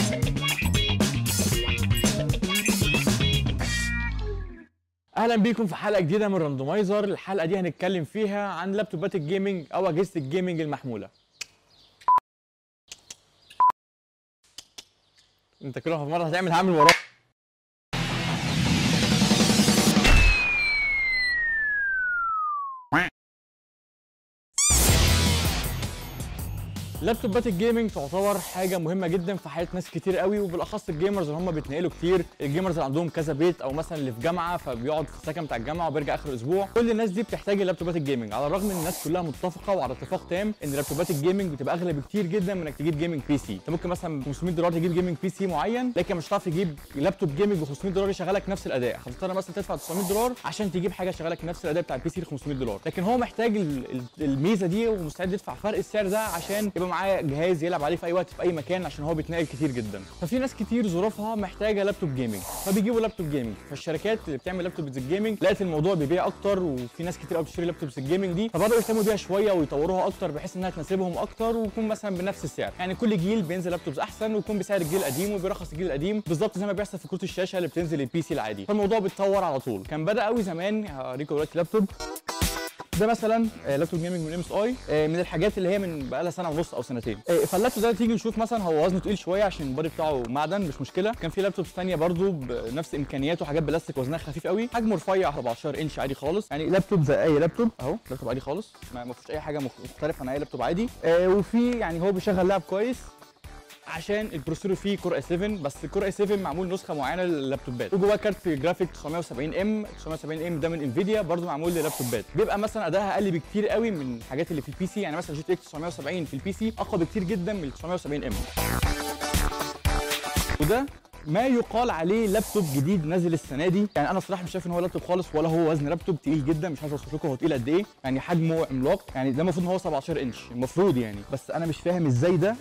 اهلا بيكم في حلقه جديده من راندومايزر الحلقه دي هنتكلم فيها عن لابتوبات الجيمنج او اجهزه الجيمنج المحموله انت كده في مره هتعمل هعمل وراك لابتوبات الجيمنج تعتبر حاجه مهمه جدا في حياه ناس كتير قوي وبالاخص الجيمرز اللي هم بيتنقلوا كتير الجيمرز اللي عندهم كذا بيت او مثلا اللي في جامعه فبيقعد في السكن بتاع الجامعه وبيرجع اخر الاسبوع كل الناس دي بتحتاج اللابتوبات الجيمنج على الرغم ان الناس كلها متفقه وعلى اتفاق تام ان لابتوبات الجيمنج بتبقى اغلى بكتير جدا من انك تجيب جيمنج بي سي انت ممكن مثلا ب 500 دولار تجيب جيمنج بي سي معين لكن مش هتعرف تجيب لابتوب جيمنج ب 500 دولار يشغلك نفس الاداء هتضطر مثلا تدفع 900 دولار عشان تجيب حاجه تشغلك نفس الاداء بتاع البي سي ب 500 دولار لكن هو محتاج ال- ال- الميزه دي ومستعد يدفع فرق السعر ده عشان يبقى معاه جهاز يلعب عليه في اي وقت في اي مكان عشان هو بيتنقل كتير جدا ففي ناس كتير ظروفها محتاجه لابتوب جيمنج فبيجيبوا لابتوب جيمنج فالشركات اللي بتعمل لابتوبز الجيمنج لقت الموضوع بيبيع اكتر وفي ناس كتير قوي بتشتري لابتوبز الجيمنج دي فبداوا يهتموا بيها شويه ويطوروها اكتر بحيث انها تناسبهم اكتر ويكون مثلا بنفس السعر يعني كل جيل بينزل لابتوبز احسن ويكون بسعر الجيل القديم وبيرخص الجيل القديم بالظبط زي ما بيحصل في كروت الشاشه اللي بتنزل البي سي العادي فالموضوع بيتطور على طول كان بدا قوي زمان هوريكم دلوقتي لابتوب ده مثلا آه، لابتوب جيمنج من ام اس اي من الحاجات اللي هي من بقالها سنه ونص او سنتين آه، فاللابتوب ده تيجي نشوف مثلا هو وزنه تقيل شويه عشان البادي بتاعه معدن مش مشكله كان في لابتوب ثانيه برضو بنفس امكانياته حاجات بلاستيك وزنها خفيف قوي حجمه رفيع 14 انش عادي خالص يعني لابتوب زي اي لابتوب اهو لابتوب عادي خالص ما ما فيهوش اي حاجه مخ- مختلفه عن اي لابتوب عادي آه، وفي يعني هو بيشغل لعب كويس عشان البروسيسور فيه كور اي 7 بس الكور اي 7 معمول نسخه معينه لللابتوبات وجواه كارت جرافيك 970 ام 970 ام ده من انفيديا برضو معمول للابتوبات بيبقى مثلا ادائها اقل بكتير قوي من الحاجات اللي في البي سي يعني مثلا جي تي اكس 970 في البي سي اقوى بكتير جدا من ال 970 ام وده ما يقال عليه لابتوب جديد نازل السنه دي يعني انا الصراحه مش شايف ان هو لابتوب خالص ولا هو وزن لابتوب تقيل جدا مش عايز اوصف لكم هو تقيل قد ايه يعني حجمه عملاق يعني ده المفروض ان هو 17 انش المفروض يعني بس انا مش فاهم ازاي ده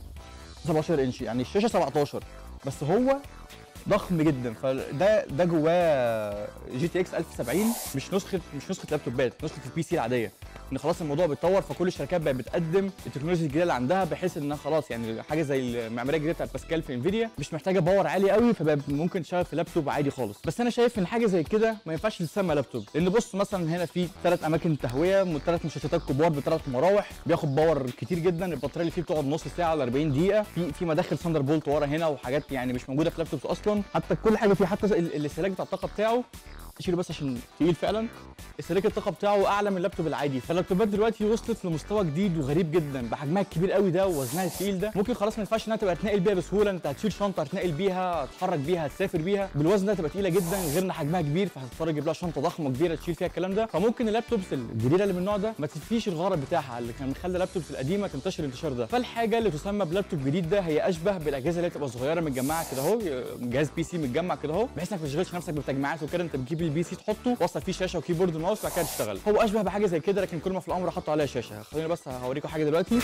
17 انش يعني الشاشه 17 بس هو ضخم جدا فده ده جواه جي تي اكس 1070 مش نسخه مش نسخه لابتوبات نسخه البي سي العاديه ان خلاص الموضوع بيتطور فكل الشركات بقت بتقدم التكنولوجيا الجديده اللي عندها بحيث انها خلاص يعني حاجه زي المعماريه الجديده بتاعت باسكال في انفيديا مش محتاجه باور عالي قوي فبقى ممكن تشتغل في لابتوب عادي خالص بس انا شايف ان حاجه زي كده ما ينفعش تسمى لابتوب لان بص مثلا هنا في ثلاث اماكن تهويه ثلاث مشتتات كبار بثلاث مراوح بياخد باور كتير جدا البطاريه اللي فيه بتقعد نص ساعه ل 40 دقيقه في في مداخل ثاندر بولت ورا هنا وحاجات يعني مش موجوده في لابتوبس اصلا حتى كل حاجه فيه حتى ال- الاستهلاك بتاع الطاقه بتاعه اشيله بس عشان تقيل فعلا استهلاك الطاقه بتاعه اعلى من اللابتوب العادي فاللابتوبات دلوقتي وصلت لمستوى جديد وغريب جدا بحجمها الكبير قوي ده ووزنها التقيل ده ممكن خلاص ما ينفعش انها تبقى تنقل بيها بسهوله انت هتشيل شنطه هتنقل بيها هتتحرك بيها هتسافر بيها بالوزن ده تبقى تقيله جدا غير ان حجمها كبير فهتضطر تجيب لها شنطه ضخمه كبيره تشيل فيها الكلام ده فممكن اللابتوبس الجديده اللي من النوع ده ما تفيش الغرض بتاعها اللي كان مخلي اللابتوبس القديمه تنتشر الانتشار ده فالحاجه اللي تسمى بلابتوب جديد ده هي اشبه بالاجهزه اللي هي بتبقى صغيره متجمعه كده اهو جهاز بي سي متجمع كده اهو بحيث انك ما تشغلش نفسك بتجميعات وكده انت بتجيب البي سي تحطه وصل فيه شاشه وكيبورد وماوس وبعد كده تشتغل هو اشبه بحاجه زي كده لكن كل ما في الامر حطوا عليها شاشه خليني بس هوريكم حاجه دلوقتي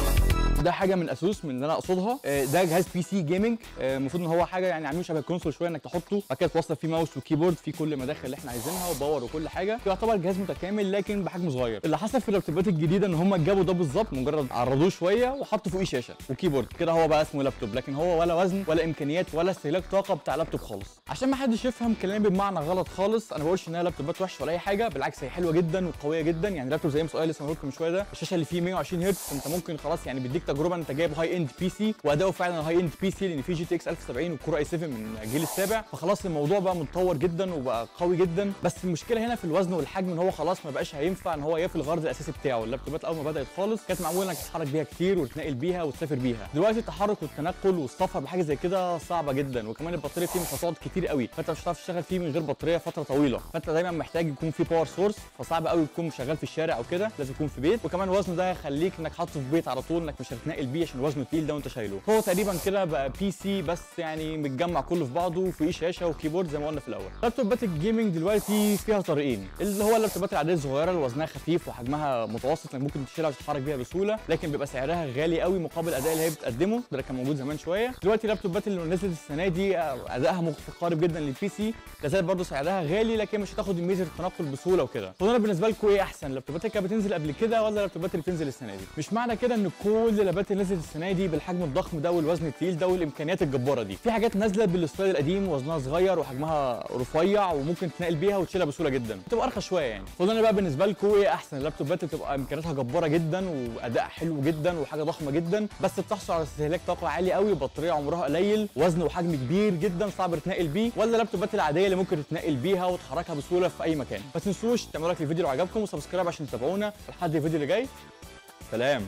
ده حاجه من اسوس من اللي انا اقصدها آه، ده جهاز بي سي جيمنج آه، المفروض ان هو حاجه يعني عاملين شبه الكونسول شويه انك تحطه بعد كده توصل فيه ماوس وكيبورد فيه كل المداخل اللي احنا عايزينها وباور وكل حاجه يعتبر جهاز متكامل لكن بحجم صغير اللي حصل في اللابتوبات الجديده ان هم جابوا ده بالظبط مجرد عرضوه شويه وحطوا فوقيه شاشه وكيبورد كده هو بقى اسمه لابتوب لكن هو ولا وزن ولا امكانيات ولا استهلاك طاقه بتاع لابتوب خالص عشان ما حدش يفهم كلامي بمعنى غلط خالص انا ما بقولش انها لابتوبات وحشه ولا اي حاجه بالعكس هي حلوه جدا وقويه جدا يعني لابتوب زي ام سؤال لسه لكم من شويه ده الشاشه اللي فيه 120 هرتز انت ممكن خلاص يعني بيديك تجربه انت جايب هاي اند بي سي واداؤه فعلا هاي اند بي سي لان فيه جي تي اكس 1070 وكور اي 7 من الجيل السابع فخلاص الموضوع بقى متطور جدا وبقى قوي جدا بس المشكله هنا في الوزن والحجم ان هو خلاص ما بقاش هينفع ان هو يفي الغرض الاساسي بتاعه اللابتوبات اول ما بدات خالص كانت معموله انك تتحرك بيها كتير وتتنقل بيها وتسافر بيها دلوقتي التحرك والتنقل والسفر بحاجه زي كده صعبه جدا وكمان البطاريه فيه مش هتقعد كتير قوي فانت مش هتعرف تشتغل فيه من غير بطاريه فتره طويله فانت دايما محتاج يكون فيه باور سورس فصعب قوي تكون شغال في الشارع او كده لازم يكون في بيت وكمان وزنه ده هيخليك انك حاطه في بيت على طول انك مش هتتنقل بيه عشان وزنه تقيل ده وانت شايله هو تقريبا كده بقى بي سي بس يعني متجمع كله في بعضه وفيه شاشه وكيبورد زي ما قلنا في الاول لابتوبات الجيمنج دلوقتي فيها طريقين اللي هو اللابتوبات العاديه الصغيره اللي وزنها خفيف وحجمها متوسط انك ممكن تشيلها وتتحرك بيها بسهوله لكن بيبقى سعرها غالي قوي مقابل الاداء اللي هي بتقدمه ده كان موجود زمان شويه دلوقتي اللابتوبات اللي نزلت السنه دي آه، ادائها متقارب جدا للبي سي لازال برضه سعرها غالي لكن مش هتاخد ميزه التنقل بسهوله وكده فانا بالنسبه لكم ايه احسن اللابتوبات اللي كانت بتنزل قبل كده ولا اللابتوبات اللي بتنزل السنه دي مش معنى كده ان كل اللابات اللي نزلت السنه دي بالحجم الضخم ده والوزن التقيل ده والامكانيات الجباره دي في حاجات نازله بالستايل القديم وزنها صغير وحجمها رفيع وممكن تنقل بيها وتشيلها بسهوله جدا بتبقى ارخص شويه يعني فضلنا بقى بالنسبه لكم ايه احسن اللابتوبات اللي بتبقى امكانياتها جباره جدا واداء حلو جدا وحاجه ضخمه جدا بس بتحصل على استهلاك طاقه عالي قوي بطاريه عمرها قليل وزن وحجم كبير جدا صعب تتنقل بيه ولا اللابتوبات العاديه اللي ممكن تتنقل بيها وتحركها بسهوله في اي مكان ما تنسوش تعملوا لايك للفيديو لو عجبكم وسبسكرايب عشان تتابعونا لحد الفيديو اللي جاي سلام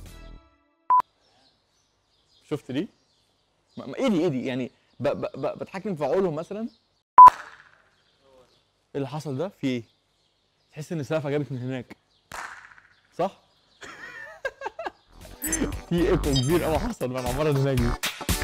شفت دي؟ ما- ما- ايه دي ايه دي يعني ب ب ب بتحكم في عقولهم مثلا ايه اللي حصل ده؟ في ايه؟ تحس ان السقفه جابت من هناك صح؟ في ايكو كبير قوي حصل مع العماره اللي هناك دي